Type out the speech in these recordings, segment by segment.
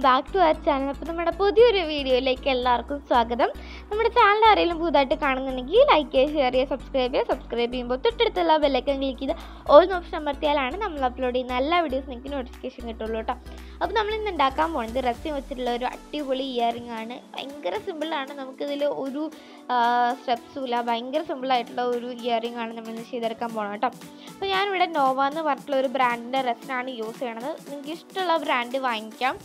back to our channel അപ്പോൾ നമ്മുടെ പുതിയൊരു വീഡിയോയിലേക്ക് എല്ലാവർക്കും സ്വാഗതം നമ്മുടെ ചാനൽ ആരെങ്കിലും പുതുതായിട്ട് കാണുന്നുണ്ടെങ്കിൽ ലൈക്ക് ചെയ്യുക ഷെയർ ചെയ്യുക സബ്സ്ക്രൈബ് ചെയ്യുക സബ്സ്ക്രൈബ് ചെയ്യുമ്പോൾ തൊട്ടടുത്തുള്ള ബെല്ലൈക്കൻ ക്ലിക്ക് ചെയ്ത് ഓൾ ഓപ്ഷൻ അമർത്തിയാലാണ് നമ്മൾ അപ്ലോഡ് ചെയ്യുന്ന എല്ലാ വീഡിയോസ് നിങ്ങൾക്ക് നോട്ടിഫിക്കേഷൻ കിട്ടുള്ളൂ കേട്ടോ അപ്പോൾ നമ്മൾ ഇന്ന് ഉണ്ടാക്കാൻ പോകുന്നത് റസ്യം വെച്ചിട്ടുള്ള ഒരു അടിപൊളി ഇയറിംഗ് ആണ് ഭയങ്കര സിമ്പിളാണ് നമുക്കിതിൽ ഒരു സ്റ്റെപ്സും ഇല്ല ഭയങ്കര സിമ്പിളായിട്ടുള്ള ഒരു ഇയറിംഗ് ആണ് നമ്മൾ ഇന്ന് ചെയ്തെടുക്കാൻ പോകണം കേട്ടോ അപ്പോൾ ഞാനിവിടെ നോവ എന്ന് പറഞ്ഞിട്ടുള്ള ഒരു ബ്രാൻഡിൻ്റെ റെസിനാണ് യൂസ് ചെയ്യണത് നിങ്ങൾക്ക് ഇഷ്ടമുള്ള ബ്രാൻഡ് വാങ്ങിക്കാം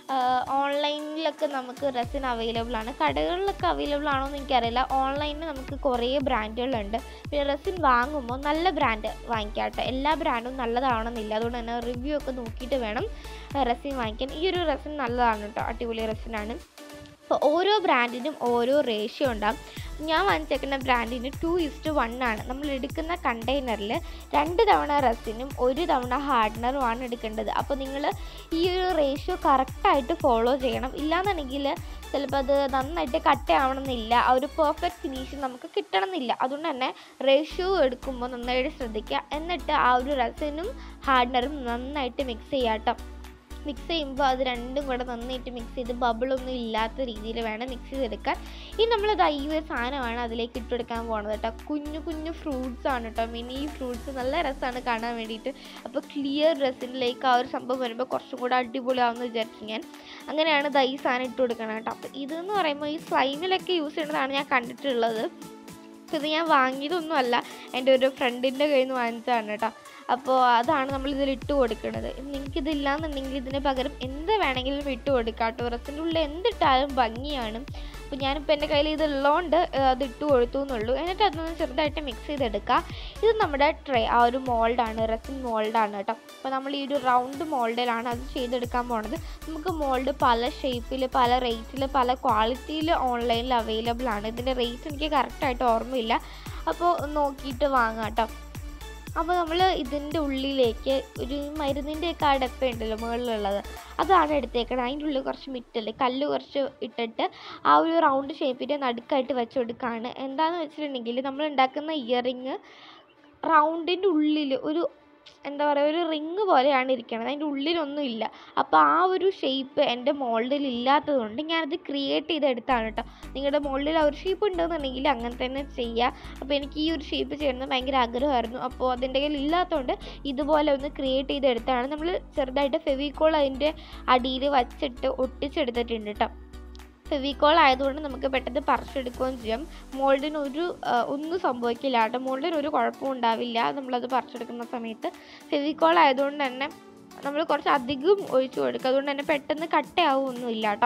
ഓൺലൈനിലൊക്കെ നമുക്ക് റെസിൻ അവൈലബിൾ ആണ് കടകളിലൊക്കെ അവൈലബിൾ ആണോ എന്ന് എനിക്കറിയില്ല ഓൺലൈനിൽ നമുക്ക് കുറേ ബ്രാൻഡുകളുണ്ട് പിന്നെ റെസിൻ വാങ്ങുമ്പോൾ നല്ല ബ്രാൻഡ് വാങ്ങിക്കാം കേട്ടോ എല്ലാ ബ്രാൻഡും നല്ലതാവണമെന്നില്ല അതുകൊണ്ട് തന്നെ റിവ്യൂ ഒക്കെ നോക്കിയിട്ട് വേണം റെസിൻ വാങ്ങിക്കാൻ ഈ ഒരു റെസിൻ നല്ലതാണ് കേട്ടോ അടിപൊളി റെസിനാണ് അപ്പോൾ ഓരോ ബ്രാൻഡിനും ഓരോ റേഷ്യോ ഉണ്ടാകും ഞാൻ വാങ്ങിച്ചേക്കുന്ന ബ്രാൻഡിന് ടു ഇസ്റ്റ് വൺ ആണ് നമ്മൾ എടുക്കുന്ന കണ്ടെയ്നറിൽ രണ്ട് തവണ റെസിനും ഒരു തവണ ഹാർഡ്നറുമാണ് എടുക്കേണ്ടത് അപ്പോൾ നിങ്ങൾ ഈ ഒരു റേഷ്യോ കറക്റ്റായിട്ട് ഫോളോ ചെയ്യണം ഇല്ലാന്നുണ്ടെങ്കിൽ ചിലപ്പോൾ അത് നന്നായിട്ട് കട്ടയാവണമെന്നില്ല ആ ഒരു പെർഫെക്റ്റ് ഫിനിഷ് നമുക്ക് കിട്ടണമെന്നില്ല അതുകൊണ്ട് തന്നെ റേഷ്യോ എടുക്കുമ്പോൾ നന്നായിട്ട് ശ്രദ്ധിക്കുക എന്നിട്ട് ആ ഒരു റെസിനും ഹാർഡ്നറും നന്നായിട്ട് മിക്സ് ചെയ്യാം കേട്ടോ മിക്സ് ചെയ്യുമ്പോൾ അത് രണ്ടും കൂടെ നന്നായിട്ട് മിക്സ് ചെയ്ത് ബബിളൊന്നും ഇല്ലാത്ത രീതിയിൽ വേണം മിക്സ് ചെയ്തെടുക്കാൻ ഇനി നമ്മളത് ഈ ഒരു സാധനമാണ് അതിലേക്ക് ഇട്ടെടുക്കാൻ പോകുന്നത് കേട്ടോ കുഞ്ഞു കുഞ്ഞു ഫ്രൂട്ട്സ് ആണ് കേട്ടോ മിനി ഫ്രൂട്ട്സ് നല്ല രസമാണ് കാണാൻ വേണ്ടിയിട്ട് അപ്പോൾ ക്ലിയർ ഡ്രസ്സിലേക്ക് ആ ഒരു സംഭവം വരുമ്പോൾ കുറച്ചും കൂടെ അടിപൊളിയാവുമെന്ന് വിചാരിച്ചു ഞാൻ അങ്ങനെയാണ് ദാ ഈ സാധനം ഇട്ട് കൊടുക്കണം കേട്ടോ അപ്പോൾ ഇതെന്ന് പറയുമ്പോൾ ഈ സ്ലൈമിലൊക്കെ യൂസ് ചെയ്യുന്നതാണ് ഞാൻ കണ്ടിട്ടുള്ളത് ഇത് ഞാൻ വാങ്ങിയതൊന്നും അല്ല എൻ്റെ ഒരു ഫ്രണ്ടിൻ്റെ കയ്യിൽ നിന്ന് വാങ്ങിച്ചതാണ് കേട്ടോ അപ്പോൾ അതാണ് നമ്മൾ ഇതിൽ ഇട്ട് കൊടുക്കുന്നത് നിങ്ങൾക്ക് ഇതില്ലാന്നുണ്ടെങ്കിൽ ഇതിന് പകരം എന്ത് വേണമെങ്കിലും ഇട്ട് കൊടുക്കാം കേട്ടോ റസിൻ്റെ ഉള്ളിൽ എന്തിട്ടാലും ഭംഗിയാണ് അപ്പോൾ ഞാനിപ്പോൾ എൻ്റെ കയ്യിൽ ഇത് ഉള്ളതുകൊണ്ട് അത് ഇട്ട് കൊടുത്തു എന്നുള്ളൂ എന്നിട്ട് അതൊന്ന് ചെറുതായിട്ട് മിക്സ് ചെയ്തെടുക്കുക ഇത് നമ്മുടെ ട്രേ ആ ഒരു മോൾഡാണ് റസിൻ മോൾഡാണ് കേട്ടോ അപ്പോൾ നമ്മൾ ഈ ഒരു റൗണ്ട് മോൾഡിലാണ് അത് ചെയ്തെടുക്കാൻ പോണത് നമുക്ക് മോൾഡ് പല ഷേപ്പിൽ പല റേറ്റിൽ പല ക്വാളിറ്റിയിൽ ഓൺലൈനിൽ അവൈലബിൾ ആണ് ഇതിൻ്റെ റേറ്റ് എനിക്ക് കറക്റ്റായിട്ട് ഓർമ്മയില്ല അപ്പോൾ നോക്കിയിട്ട് വാങ്ങാം കേട്ടോ അപ്പോൾ നമ്മൾ ഇതിൻ്റെ ഉള്ളിലേക്ക് ഒരു മരുന്നിൻ്റെയൊക്കെ ആ ഡപ്പ ഉണ്ടല്ലോ മുകളിലുള്ളത് അതാണ് എടുത്തേക്കുന്നത് അതിൻ്റെ ഉള്ളിൽ കുറച്ച് മിറ്റല് കല്ല് കുറച്ച് ഇട്ടിട്ട് ആ ഒരു റൗണ്ട് ഷേപ്പിൻ്റെ നടുക്കായിട്ട് വെച്ച് കൊടുക്കുകയാണ് എന്താണെന്ന് വെച്ചിട്ടുണ്ടെങ്കിൽ നമ്മൾ ഉണ്ടാക്കുന്ന ഇയറിങ് റൗണ്ടിൻ്റെ ഉള്ളിൽ ഒരു എന്താ പറയുക ഒരു റിങ് പോലെയാണ് ഇരിക്കുന്നത് അതിൻ്റെ ഉള്ളിലൊന്നും ഇല്ല അപ്പോൾ ആ ഒരു ഷേപ്പ് എൻ്റെ മോൾഡിൽ ഇല്ലാത്തത് കൊണ്ട് ഞാനത് ക്രിയേറ്റ് ചെയ്തെടുത്താണ് കേട്ടോ നിങ്ങളുടെ മോൾഡിൽ ആ ഒരു ഷേപ്പ് ഉണ്ടെന്നുണ്ടെങ്കിൽ അങ്ങനെ തന്നെ ചെയ്യുക അപ്പോൾ എനിക്ക് ഈ ഒരു ഷേപ്പ് ചെയ്യണമെന്ന് ഭയങ്കര ആഗ്രഹമായിരുന്നു അപ്പോൾ അതിൻ്റെ കയ്യിൽ ഇല്ലാത്തതുകൊണ്ട് ഇതുപോലെ ഒന്ന് ക്രിയേറ്റ് ചെയ്തെടുത്താണ് നമ്മൾ ചെറുതായിട്ട് ഫെവിക്കോൾ അതിൻ്റെ അടിയിൽ വച്ചിട്ട് ഒട്ടിച്ചെടുത്തിട്ടുണ്ട് കേട്ടോ ഫെവിക്കോൾ ആയതുകൊണ്ട് നമുക്ക് പെട്ടെന്ന് പറിച്ചെടുക്കുകയും ചെയ്യാം മോൾഡിന് ഒരു ഒന്നും സംഭവിക്കില്ല കേട്ടോ മോൾഡിന് ഒരു കുഴപ്പവും ഉണ്ടാവില്ല നമ്മളത് പറിച്ചെടുക്കുന്ന സമയത്ത് ഫെവിക്കോൾ ആയതുകൊണ്ട് തന്നെ നമ്മൾ കുറച്ച് അധികം ഒഴിച്ചു കൊടുക്കുക അതുകൊണ്ട് തന്നെ പെട്ടെന്ന് കട്ടയാവുമൊന്നുമില്ല കേട്ടോ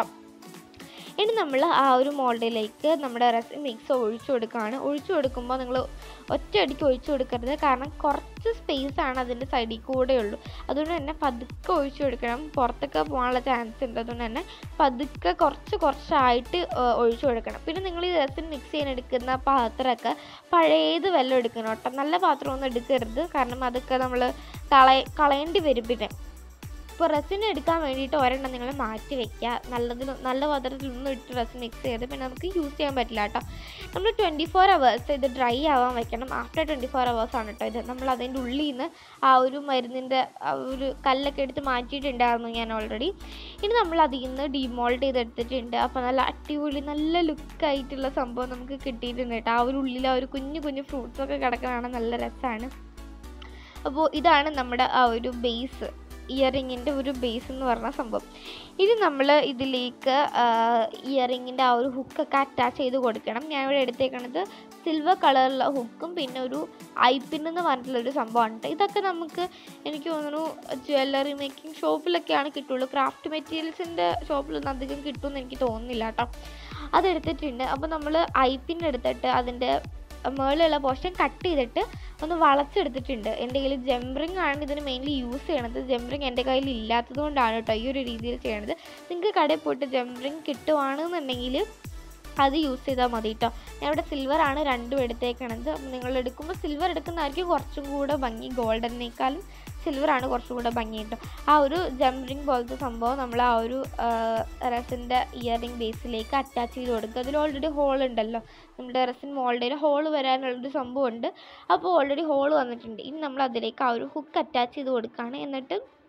ഇനി നമ്മൾ ആ ഒരു മോൾഡിലേക്ക് നമ്മുടെ റെസിൻ മിക്സ് ഒഴിച്ചു കൊടുക്കുകയാണ് ഒഴിച്ചു കൊടുക്കുമ്പോൾ നിങ്ങൾ ഒറ്റയടിക്ക് ഒഴിച്ചു കൊടുക്കരുത് കാരണം കുറച്ച് സ്പേസ് ആണ് അതിൻ്റെ സൈഡിൽ കൂടെ ഉള്ളൂ അതുകൊണ്ട് തന്നെ പതുക്കെ ഒഴിച്ചു കൊടുക്കണം പുറത്തൊക്കെ പോകാനുള്ള ചാൻസ് ഉണ്ട് അതുകൊണ്ട് തന്നെ പതുക്കെ കുറച്ച് കുറച്ചായിട്ട് ഒഴിച്ചു കൊടുക്കണം പിന്നെ നിങ്ങൾ ഈ റെസിൻ മിക്സ് ചെയ്യാൻ എടുക്കുന്ന പാത്രമൊക്കെ പഴയത് വെള്ളം എടുക്കണം കേട്ടോ നല്ല പാത്രമൊന്നും എടുക്കരുത് കാരണം അതൊക്കെ നമ്മൾ കളയ കളയേണ്ടി വരും പിന്നെ ഇപ്പോൾ റെസിൻ എടുക്കാൻ വേണ്ടിയിട്ട് ഒരെണ്ണം നിങ്ങൾ മാറ്റി വെക്കുക നല്ലതിൽ നല്ല പാത്രത്തിൽ ഒന്നും ഇട്ട് റെസിൻ മിക്സ് ചെയ്ത് പിന്നെ നമുക്ക് യൂസ് ചെയ്യാൻ പറ്റില്ല കേട്ടോ നമ്മൾ ട്വൻറ്റി ഫോർ അവേഴ്സ് ഇത് ഡ്രൈ ആവാൻ വെക്കണം ആഫ്റ്റർ ട്വൻറ്റി ഫോർ അവേഴ്സ് ആണ് കേട്ടോ ഇത് നമ്മൾ അതിൻ്റെ ഉള്ളിൽ നിന്ന് ആ ഒരു മരുന്നിൻ്റെ ആ ഒരു കല്ലൊക്കെ എടുത്ത് മാറ്റിയിട്ടുണ്ടായിരുന്നു ഞാൻ ഓൾറെഡി ഇനി നമ്മൾ അതിൽ നിന്ന് ഡിമോൾഡ് ചെയ്തെടുത്തിട്ടുണ്ട് അപ്പോൾ നല്ല അടിപൊളി നല്ല ലുക്കായിട്ടുള്ള സംഭവം നമുക്ക് കിട്ടിയിട്ടുണ്ട് കേട്ടോ ആ ഒരു ഉള്ളിൽ ആ ഒരു കുഞ്ഞു കുഞ്ഞു ഫ്രൂട്ട്സൊക്കെ കിടക്കുന്നതാണ് നല്ല രസമാണ് അപ്പോൾ ഇതാണ് നമ്മുടെ ആ ഒരു ബേസ് ഇയറിങ്ങിൻ്റെ ഒരു ബേസ് എന്ന് പറഞ്ഞ സംഭവം ഇനി നമ്മൾ ഇതിലേക്ക് ഇയറിങ്ങിൻ്റെ ആ ഒരു ഹുക്കൊക്കെ അറ്റാച്ച് ചെയ്ത് കൊടുക്കണം ഞാൻ ഇവിടെ എടുത്തേക്കണത് സിൽവർ കളറുള്ള ഹുക്കും പിന്നെ ഒരു ഐപ്പിൻ എന്ന് പറഞ്ഞിട്ടുള്ളൊരു സംഭവമാണ് ഇതൊക്കെ നമുക്ക് എനിക്ക് തോന്നുന്നു ജ്വല്ലറി മേക്കിംഗ് ഷോപ്പിലൊക്കെയാണ് കിട്ടുള്ളൂ ക്രാഫ്റ്റ് മെറ്റീരിയൽസിൻ്റെ ഷോപ്പിലൊന്നും അധികം കിട്ടുമെന്ന് എനിക്ക് തോന്നുന്നില്ല കേട്ടോ അതെടുത്തിട്ടുണ്ട് അപ്പോൾ നമ്മൾ ഐപ്പിൻ എടുത്തിട്ട് അതിൻ്റെ മുകളിലുള്ള പോർഷൻ കട്ട് ചെയ്തിട്ട് ഒന്ന് വളച്ചെടുത്തിട്ടുണ്ട് എൻ്റെ കയ്യിൽ ജംറിങ് ആണ് ഇതിന് മെയിൻലി യൂസ് ചെയ്യണത് ജംറിങ് എൻ്റെ കയ്യിൽ ഇല്ലാത്തത് കൊണ്ടാണ് കേട്ടോ ഈ ഒരു രീതിയിൽ ചെയ്യണത് നിങ്ങൾക്ക് കടയിൽ പോയിട്ട് ജംറിങ് കിട്ടുവാണെന്നുണ്ടെങ്കിൽ അത് യൂസ് ചെയ്താൽ മതി കേട്ടോ ഞാൻ ഇവിടെ സിൽവർ ആണ് രണ്ടും എടുത്തേക്കണത് അപ്പം നിങ്ങൾ എടുക്കുമ്പോൾ സിൽവർ എടുക്കുന്നതായിരിക്കും കുറച്ചും കൂടെ ഭംഗി ഗോൾഡനേക്കാളും സിൽവർ ആണ് കുറച്ചും കൂടെ ഭംഗി കേട്ടോ ആ ഒരു ജംറിങ് പോലത്തെ സംഭവം നമ്മൾ ആ ഒരു റെസിൻ്റെ ഇയറിംഗ് ബേസിലേക്ക് അറ്റാച്ച് ചെയ്ത് കൊടുക്കുക അതിൽ ഓൾറെഡി ഹോൾ ഉണ്ടല്ലോ നമ്മുടെ റെസിൻ മോൾഡിൽ ഹോൾ വരാനുള്ളൊരു സംഭവം ഉണ്ട് അപ്പോൾ ഓൾറെഡി ഹോൾ വന്നിട്ടുണ്ട് ഇനി നമ്മൾ അതിലേക്ക് ആ ഒരു ഹുക്ക് അറ്റാച്ച് ചെയ്ത് കൊടുക്കുകയാണ് എന്നിട്ട്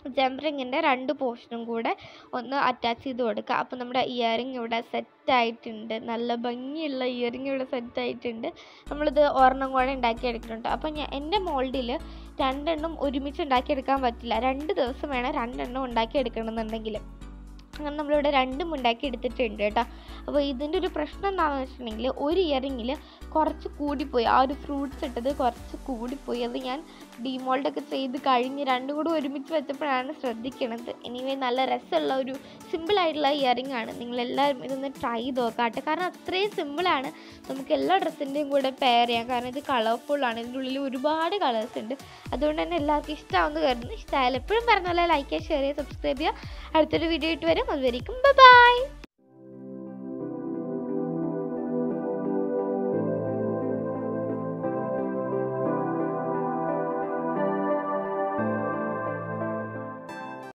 ജംറിങ്ങിൻ്റെ രണ്ട് പോർഷനും കൂടെ ഒന്ന് അറ്റാച്ച് ചെയ്ത് കൊടുക്കുക അപ്പോൾ നമ്മുടെ ഇയറിംഗ് ഇവിടെ സെറ്റ് ആയിട്ടുണ്ട് നല്ല ഭംഗിയുള്ള ഇയറിംഗ് ഇവിടെ സെറ്റ് ആയിട്ടുണ്ട് നമ്മളിത് ഒരെണ്ണം കൂടെ ഉണ്ടാക്കിയെടുക്കുന്നുണ്ട് അപ്പോൾ ഞാൻ എൻ്റെ മോൾഡിൽ രണ്ടെണ്ണം ഒരുമിച്ച് ഉണ്ടാക്കിയെടുക്കാൻ പറ്റില്ല രണ്ട് ദിവസം വേണം രണ്ടെണ്ണം ഉണ്ടാക്കിയെടുക്കണമെന്നുണ്ടെങ്കിൽ അങ്ങനെ നമ്മളിവിടെ രണ്ടും ഉണ്ടാക്കി എടുത്തിട്ടുണ്ട് കേട്ടോ അപ്പോൾ ഇതിൻ്റെ ഒരു പ്രശ്നം എന്താണെന്ന് വെച്ചിട്ടുണ്ടെങ്കിൽ ഒരു ഇയറിങ്ങിൽ കുറച്ച് കൂടിപ്പോയി ആ ഒരു ഫ്രൂട്ട്സ് ഇട്ടത് കുറച്ച് കൂടിപ്പോയി അത് ഞാൻ ഡിമോൾഡൊക്കെ ചെയ്ത് കഴിഞ്ഞ് രണ്ടും കൂടി ഒരുമിച്ച് വെച്ചപ്പോഴാണ് ശ്രദ്ധിക്കണത് എനിവേ നല്ല രസമുള്ള ഒരു സിമ്പിളായിട്ടുള്ള ഇയറിംഗ് ആണ് നിങ്ങളെല്ലാവരും ഇതൊന്ന് ട്രൈ ചെയ്ത് നോക്കാട്ടെ കാരണം അത്രയും സിമ്പിളാണ് നമുക്ക് എല്ലാ ഡ്രസ്സിൻ്റെയും കൂടെ പെയർ ചെയ്യാം കാരണം ഇത് കളർഫുള്ളാണ് ഇതിൻ്റെ ഉള്ളിൽ ഒരുപാട് കളേഴ്സ് ഉണ്ട് അതുകൊണ്ട് തന്നെ എല്ലാവർക്കും ഇഷ്ടമാവുമെന്ന് കരുതുന്നു ഇഷ്ടമായാലും എപ്പോഴും പറഞ്ഞ പോലെ ലൈക്ക് ചെയ്യുക ഷെയർ ചെയ്യുക സബ്സ്ക്രൈബ് ചെയ്യുക അടുത്തൊരു വീഡിയോ ഇട്ട് വരും അതുവരെയും ബൈ